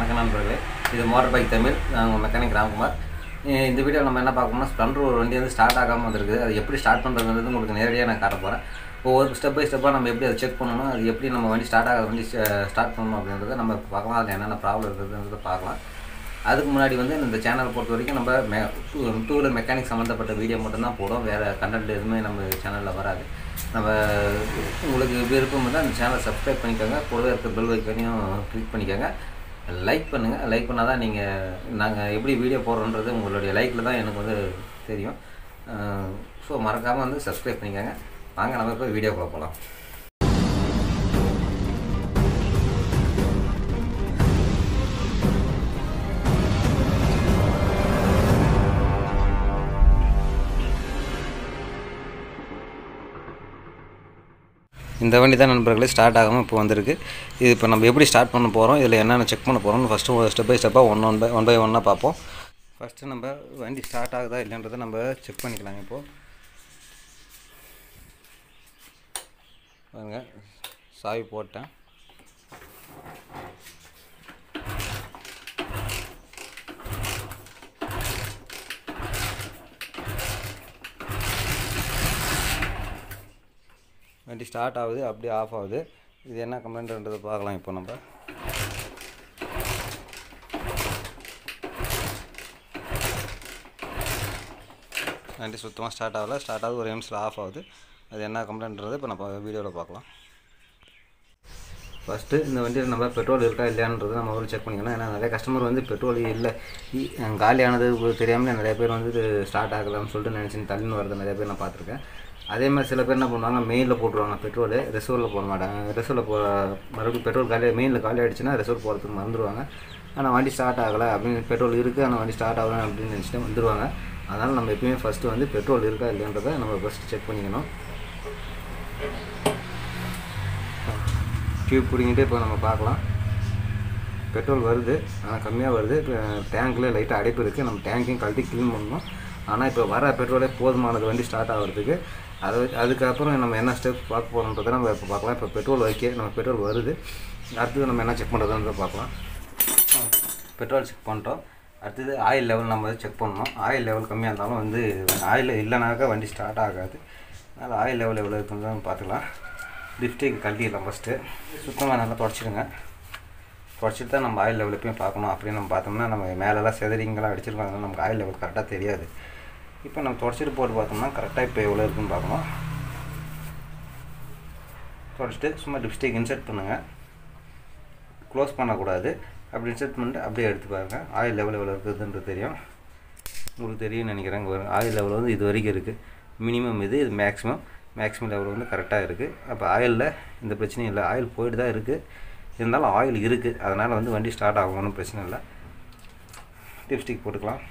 வணக்கம் நண்பர்களே இது மோட்டர் பைக் தமிழ் நான் உங்கள் மெக்கானிக் ராம்குமார் அஹ் இந்த வீடியோ நம்ம என்ன பார்க்கணும்னா ஸ்ப்ளெண்டர் ஒரு வண்டி வந்து ஸ்டார்ட் ஆகாமல் வந்திருக்குது அது எப்படி ஸ்டார்ட் பண்ணுறதுன்றது உங்களுக்கு நேரடியாக நான் காட்ட போகிறேன் ஒவ்வொரு ஸ்டெப் பை ஸ்டெப்பாக நம்ம எப்படி அதை செக் பண்ணணும் அது எப்படி நம்ம வண்டி ஸ்டார்ட் ஆகாத வண்டி ஸ்டார்ட் பண்ணணும் அப்படின்றத நம்ம பார்க்கலாம் அதில் என்னென்ன ப்ராப்ளம் இருக்குதுன்றதை பார்க்கலாம் அதுக்கு முன்னாடி வந்து இந்த சேனலை பொறுத்த வரைக்கும் நம்ம மெ டூ டூ வீலர் மெக்கானிக் சம்மந்தப்பட்ட வீடியோ மட்டும்தான் போடும் வேறு கண்டென்ட் எதுவுமே நம்ம சேனலில் வராது நம்ம உங்களுக்கு விருப்பம் இருந்தால் அந்த சேனலை சப்ஸ்கிரைப் பண்ணிக்கோங்க கூடவே இருக்க பெல் வைக்கனையும் கிளிக் பண்ணிக்கோங்க லைக் பண்ணுங்கள் லைக் பண்ணால் தான் நீங்கள் நாங்கள் எப்படி வீடியோ போடுறோன்றது உங்களுடைய லைக்கில் தான் எனக்கு வந்து தெரியும் ஸோ மறக்காமல் வந்து சப்ஸ்கிரைப் பண்ணிக்கோங்க வாங்க நம்ம இப்போ வீடியோக்குள்ளே போகலாம் இந்த வண்டி தான் நண்பர்களே ஸ்டார்ட் ஆகாமல் இப்போ வந்திருக்கு இது இப்போ நம்ம எப்படி ஸ்டார்ட் பண்ண போகிறோம் இதில் என்னென்ன செக் பண்ண போகிறோம்னு ஃபஸ்ட்டு ஸ்டெப் பை ஸ்டெப்பாக one one by one by ஒன்னாக பார்ப்போம் ஃபஸ்ட்டு நம்ம வண்டி ஸ்டார்ட் ஆகுதா இல்லைன்றதை நம்ம செக் பண்ணிக்கலாம் இப்போது பாருங்க சாவி போட்டேன் வண்டி ஸ்டார்ட் ஆகுது அப்படியே ஆஃப் ஆகுது இது என்ன கம்ப்ளைண்ட்ன்றதை பார்க்கலாம் இப்போ நம்ம வண்டி சுத்தமாக ஸ்டார்ட் ஆகல ஸ்டார்ட் ஆகுது ஒரு நிமிஷத்தில் ஆஃப் ஆகுது அது என்ன கம்ப்ளைண்ட்ன்றதை இப்போ நம்ம வீடியோவில் பார்க்கலாம் ஃபஸ்ட்டு இந்த வண்டியில் நம்ம பெட்ரோல் இருக்கா இல்லையான்றது நம்ம ஒரு செக் பண்ணிக்கணும் ஏன்னா நிறைய கஸ்டமர் வந்து பெட்ரோல் இல்லை இ- காலியானது தெரியாமல் நிறைய பேர் வந்து இது ஸ்டார்ட் ஆகலாம்னு சொல்லிட்டு நினச்சி தள்ளின்னு வரது நிறைய பேர் நான் பார்த்துருக்கேன் அதே மாதிரி சில பேர் என்ன பண்ணுவாங்க மெயினில் போட்டுருவாங்க பெட்ரோலு ரிசர்வில் போட மாட்டாங்க ரிசர்வில் போ மறுபடியும் பெட்ரோல் காலி மெயினில் காலி ஆகிடுச்சுன்னா ரிசர்வ் போகிறதுக்கு மறந்துடுவாங்க ஆனால் வண்டி ஸ்டார்ட் ஆகலை அப்படின்னு பெட்ரோல் இருக்குது ஆனால் வண்டி ஸ்டார்ட் ஆகலை அப்படின்னு நினச்சிட்டு வந்துடுவாங்க அதனால் நம்ம எப்பயுமே ஃபஸ்ட்டு வந்து பெட்ரோல் இருக்கா இல்லைன்றதை நம்ம ஃபஸ்ட்டு செக் பண்ணிக்கணும் டியூப் பிடிங்கிட்டு இப்போ நம்ம பார்க்கலாம் பெட்ரோல் வருது ஆனால் கம்மியாக வருது இப்போ டேங்க்கில் லைட்டாக அடைப்பு இருக்குது நம்ம டேங்க்கையும் கழட்டி க்ளீன் பண்ணணும் ஆனால் இப்போ வர பெட்ரோலே போதுமானது வண்டி ஸ்டார்ட் ஆகிறதுக்கு அது அதுக்கப்புறம் நம்ம என்ன ஸ்டெப் பார்க்க போகிறோன்றதை நம்ம இப்போ பார்க்கலாம் இப்போ பெட்ரோல் வைக்க நம்ம பெட்ரோல் வருது அடுத்தது நம்ம என்ன செக் பண்ணுறதுன்றத பார்க்கலாம் பெட்ரோல் செக் பண்ணிட்டோம் அடுத்தது ஆயில் லெவல் நம்ம செக் பண்ணணும் ஆயில் லெவல் கம்மியாக இருந்தாலும் வந்து ஆயில் இல்லைனாக்கா வண்டி ஸ்டார்ட் ஆகாது அதனால் ஆயில் லெவல் எவ்வளோ இருக்குன்னு பார்த்துக்கலாம் லிப்ஸ்டிக் கழட்டிடலாம் ஃபஸ்ட்டு சுத்தமாக நல்லா தொடச்சிடுங்க தொடச்சிட்டு தான் நம்ம ஆயில் லெவல் எப்பயும் பார்க்கணும் அப்படின்னு நம்ம பார்த்தோம்னா நம்ம மேலெல்லாம் செதறிங்கெல்லாம் அடிச்சிருக்காங்க நமக்கு ஆயில் லெவல் கரெக்டாக தெரியாது இப்போ நம்ம தொடச்சிட்டு போட்டு பார்த்தோம்னா கரெக்டாக இப்போ எவ்வளோ இருக்குன்னு பார்க்கணும் தொடச்சிட்டு சும்மா லிப்ஸ்டிக் இன்சர்ட் பண்ணுங்கள் க்ளோஸ் பண்ணக்கூடாது அப்படி இன்சர்ட் பண்ணிட்டு அப்படியே எடுத்து பாருங்கள் ஆயில் லெவல் எவ்வளோ இருக்குதுன்றது தெரியும் உங்களுக்கு தெரியும்னு நினைக்கிறேன் இங்க பாருங்க. ஆயில் லெவல் வந்து இது வரைக்கும் இருக்குது மினிமம் இது இது மேக்ஸிமம் மேக்ஸிமம் லெவல் வந்து கரெக்டாக இருக்குது அப்போ ஆயிலில் இந்த பிரச்சனையும் இல்லை ஆயில் போயிட்டு தான் இருக்குது இருந்தாலும் ஆயில் இருக்குது அதனால் வந்து வண்டி ஸ்டார்ட் ஆகும் ஒன்றும் பிரச்சனை இல்லை லிப்ஸ்டிக் போட்டுக்கலாம்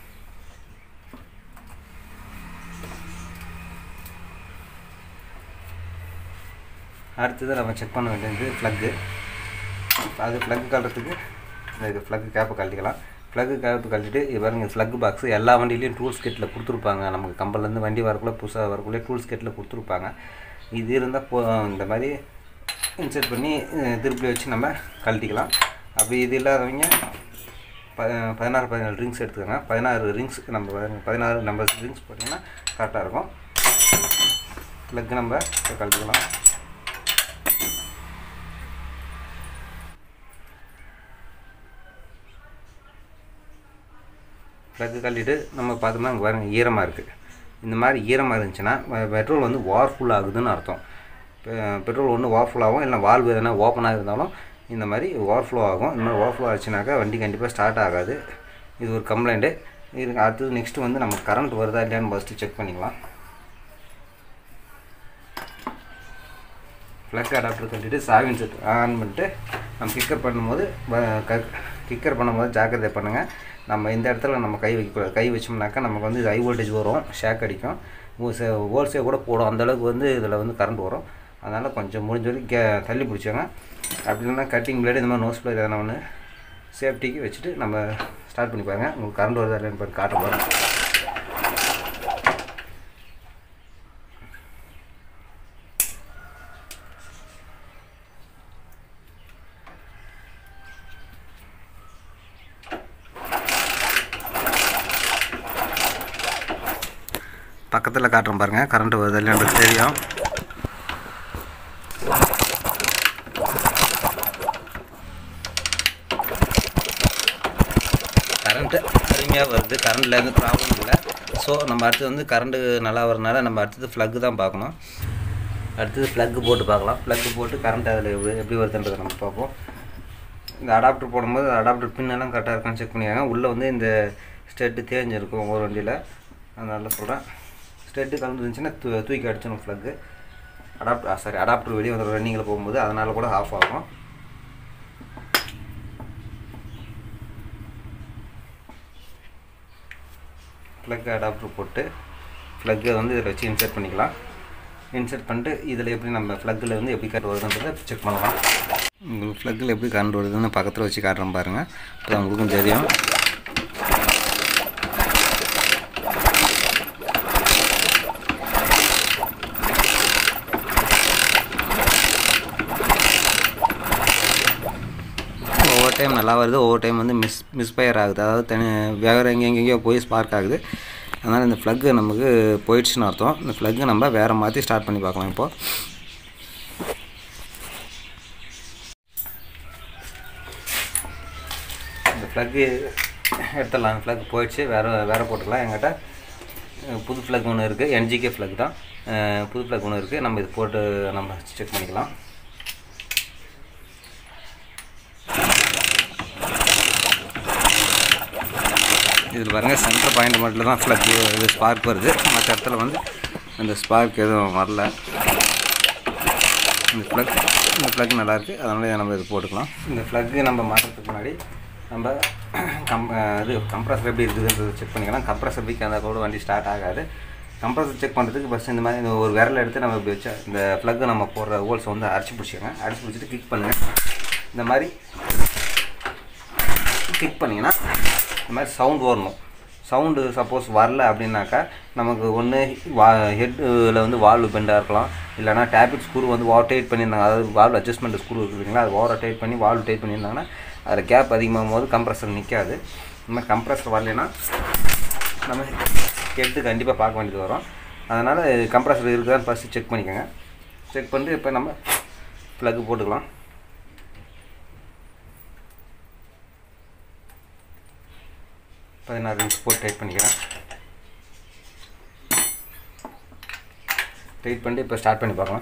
அடுத்தது நம்ம செக் பண்ண வேண்டியது ப்ளக்கு அது ப்ளக் கழட்டுறதுக்கு இது ப்ளக் கேப்பை கழட்டிக்கலாம் ப்ளக்கு கேப்பு கழட்டிட்டு இது பாருங்க ப்ளக் பாக்ஸ் எல்லா வண்டியிலையும் டூல்ஸ் கிட்டில் கொடுத்துருப்பாங்க நமக்கு கம்பல்லேருந்து வண்டி வரக்குள்ளே புதுசாக வரக்குள்ளே டூல்ஸ் கிட்டில் கொடுத்துருப்பாங்க இது இருந்தால் போ இந்த மாதிரி இன்சர்ட் பண்ணி அஹ், திருப்பி வச்சு நம்ம கழட்டிக்கலாம் அப்படி இது இல்லாதவங்க ப பதினாறு பதினாலு ரிங்ஸ் எடுத்துக்கோங்க பதினாறு ரிங்ஸ் நம்ம பாருங்க, பதினாறு நம்பர் ரிங்ஸ் போட்டிங்கன்னா கரெக்டாக இருக்கும் ப்ளக் நம்ம கழட்டிக்கலாம் ப்ளக்கு கழட்டிட்டு நம்ம பார்த்தோம்னா அங்கே பாருங்க ஈரமாக இருக்குது இந்த மாதிரி ஈரமாக இருந்துச்சுன்னா பெட்ரோல் வந்து வார்ஃபுல் ஆகுதுன்னு அர்த்தம் பெட்ரோல் ஒன்று வார்ஃபுல் ஆகும் இல்லை வால்வு எதனா ஓப்பனாக இருந்தாலும் இந்த மாதிரி ஓவர்ஃப்ளோ ஆகும் இந்த மாதிரி ஓவர்ஃப்ளோ ஆச்சுனாக்கா வண்டி கண்டிப்பாக ஸ்டார்ட் ஆகாது இது ஒரு கம்ப்ளைண்ட்டு இதுக்கு அடுத்தது நெக்ஸ்ட்டு வந்து நம்ம கரண்ட் வருதா இல்லையான்னு ஃபஸ்ட்டு செக் பண்ணிக்கலாம் ப்ளக் அடாப்டர் கட்டிட்டு சாவின் செட் ஆன் பண்ணிட்டு நம்ம கிக்கர் பண்ணும்போது கிக்கர் பண்ணும்போது ஜாக்கிரதை பண்ணுங்கள் நம்ம இந்த இடத்துல நம்ம கை வைக்கக்கூடாது கை வச்சோம்னாக்கா நமக்கு வந்து இது ஹை வோல்டேஜ் வரும் ஷேக் அடிக்கும் ஹோல்சே கூட போடும் அந்தளவுக்கு வந்து இதில் வந்து கரண்ட் வரும் அதனால் கொஞ்சம் முடிஞ்ச வரைக்கும் கே தள்ளி பிடிச்சோங்க அப்படி இல்லைன்னா கட்டிங் பிளேடு இந்த மாதிரி நோஸ் பிளேட் எதனா ஒன்று சேஃப்டிக்கு வச்சுட்டு நம்ம ஸ்டார்ட் பண்ணி பாருங்க உங்களுக்கு கரண்ட் வருதா இல்லைன்னு பாரு காட்ட போகிறேன் பக்கத்தில் காட்டுறேன் பாருங்கள் கரண்ட் வருது இல்லைன்றது தெரியும் கரண்ட்டு அருமையாக வருது கரண்ட்டில் எந்த ப்ராப்ளம் இல்லை ஸோ நம்ம அடுத்தது வந்து கரண்ட்டு நல்லா வரனால நம்ம அடுத்தது ஃப்ளக்கு தான் பார்க்கணும் அடுத்தது ப்ளக்கு போட்டு பார்க்கலாம் ப்ளக்கு போட்டு கரண்ட் அதில் எப்படி எப்படி வருதுன்றதை நம்ம பார்ப்போம் இந்த அடாப்டர் போடும்போது அடாப்டர் பின்னெல்லாம் கரெக்டாக இருக்கான்னு செக் பண்ணிக்காங்க உள்ளே வந்து இந்த ஸ்டெட்டு தேஞ்சிருக்கும் ஒவ்வொரு வண்டியில் அதனால சொல்கிறேன் ஸ்டெட்டு கலந்து இருந்துச்சுன்னா தூ தூக்கி அடிச்சிடும் ஃப்ளக்கு அடாப்டர் சாரி அடாப்டர் வெளியே வந்து ரன்னிங்கில் போகும்போது அதனால் கூட ஆஃப் ஆகும் ப்ளக் அடாப்டர் போட்டு ப்ளக்கை வந்து இதில் வச்சு இன்சர்ட் பண்ணிக்கலாம் இன்சர்ட் பண்ணிட்டு இதில் எப்படி நம்ம ப்ளக்கில் வந்து எப்படி கரண்ட் வருதுன்றதை செக் பண்ணலாம் உங்களுக்கு ப்ளக்கில் எப்படி கரண்ட் வருதுன்னு பக்கத்தில் வச்சு காட்டுறேன் பாருங்கள் அப்போ உங்களுக்கும் தெரியும் ஒவ்வொரு டைம் நல்லா வருது ஒவ்வொரு டைம் வந்து மிஸ் மிஸ்ஃபயர் ஆகுது அதாவது தனி வேறு எங்கே எங்கேயோ போய் ஸ்பார்க் ஆகுது அதனால் இந்த ஃப்ளக்கு நமக்கு போயிடுச்சுன்னு அர்த்தம் இந்த ஃப்ளக்கு நம்ம வேறு மாற்றி ஸ்டார்ட் பண்ணி பார்க்கலாம் இப்போது இந்த ஃப்ளக்கு எடுத்துடலாம் அந்த ஃப்ளக் போயிடுச்சு வேறு வேறு போட்டுக்கலாம் எங்கிட்ட அஹ், புது ஃப்ளக் ஒன்று இருக்குது என்ஜிகே ஃப்ளக் தான் அஹ், புது ஃப்ளக் ஒன்று இருக்குது நம்ம இது போட்டு நம்ம செக் பண்ணிக்கலாம் இதில் பாருங்கள் சென்டர் பாயிண்ட் மட்டும் தான் ஃப்ளக் இது ஸ்பார்க் வருது மற்ற இடத்துல வந்து அந்த ஸ்பார்க் எதுவும் வரல இந்த ஃப்ளக் இந்த ஃப்ளக் நல்லாயிருக்கு அதனால நம்ம இது போட்டுக்கலாம் இந்த ஃப்ளக்கு நம்ம மாட்டுறதுக்கு முன்னாடி நம்ம கம் இது கம்ப்ரஸர் எப்படி இருக்குதுன்றது செக் பண்ணிக்கலாம் கம்ப்ரஸர் வீக் இருந்தால் கூட வண்டி ஸ்டார்ட் ஆகாது கம்ப்ரஸர் செக் பண்ணுறதுக்கு ஃபஸ்ட் இந்த மாதிரி இந்த ஒரு விரல் எடுத்து நம்ம இப்படி வச்சா இந்த ஃப்ளக்கு நம்ம போடுற ஹோல்ஸை வந்து அரைச்சி பிடிச்சிக்கங்க அரைச்சி பிடிச்சிட்டு கிளிக் பண்ணுங்கள் இந்த மாதிரி கிளிக் பண்ணிங்கன்னா இந்த மாதிரி சவுண்ட் வரணும் சவுண்டு சப்போஸ் வரல அப்படின்னாக்கா நமக்கு ஒன்று வா ஹெட்டில் வந்து வால்வு பெண்டாக இருக்கலாம் இல்லைனா டேபிட் ஸ்க்ரூ வந்து ஓவர் டைட் பண்ணியிருந்தாங்க அதாவது வால்வ் அட்ஜஸ்ட்மெண்ட் ஸ்க்ரூ இருக்குதுங்களா அது ஓவர் டைட் பண்ணி வால்வ் டைட் பண்ணியிருந்தாங்கன்னா அதில் கேப் அதிகமாகும் போது கம்ப்ரஸர் நிற்காது இந்த மாதிரி கம்ப்ரஸர் வரலைன்னா நம்ம ஹெட்டு கண்டிப்பாக பார்க்க வேண்டியது வரும் அதனால் கம்ப்ரஸர் இருக்குதான்னு ஃபஸ்ட்டு செக் பண்ணிக்கோங்க செக் பண்ணிட்டு இப்போ நம்ம ப்ளக்கு போட்டுக்கலாம் பதினாறு இன்ச் போட்டு டைட் பண்ணிக்கிறேன் டைட் பண்ணிட்டு இப்போ ஸ்டார்ட் பண்ணி பார்க்கலாம்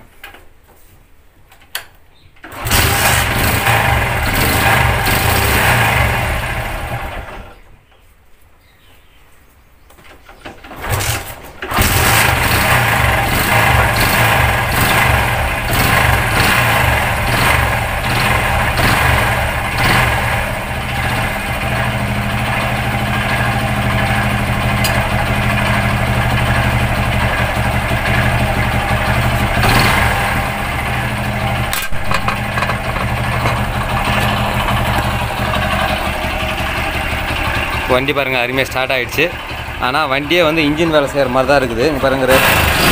வண்டி பாருங்கள் அருமையாக ஸ்டார்ட் ஆகிடுச்சு ஆனால் வண்டியே வந்து இன்ஜின் வேலை செய்கிற மாதிரி தான் இருக்குது இங்கே பாருங்க ரே-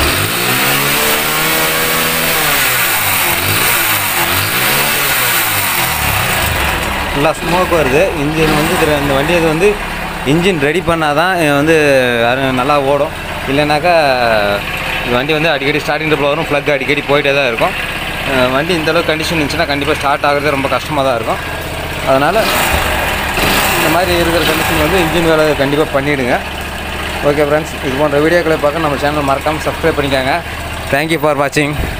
நல்லா ஸ்மோக் வருது இன்ஜின் வந்து இதுல இந்த வண்டி இது வந்து இன்ஜின் ரெடி பண்ணால் தான் இது வந்து அரு- நல்லா ஓடும் இல்லைனாக்கா இந்த வண்டி வந்து அடிக்கடி ஸ்டார்டிங் ட்ரிப்பில் வரும் ப்ளக் அடிக்கடி போயிட்டே தான் இருக்கும் அஹ் வண்டி இந்த அளவுக்கு கண்டிஷன் இருந்துச்சுன்னா கண்டிப்பாக ஸ்டார்ட் ஆகிறது ரொம்ப கஷ்டமாக தான் இருக்கும் அதனால் இந்த மாதிரி இருக்கிற கண்டிஷன் வந்து இன்ஜின் வேலை கண்டிப்பாக பண்ணிவிடுங்க ஓகே ஃப்ரெண்ட்ஸ் இது போன்ற வீடியோக்களை பார்க்க நம்ம சேனல் மறக்காமல் சப்ஸ்கிரைப் பண்ணிக்கோங்க தேங்க்யூ ஃபார் வாட்சிங்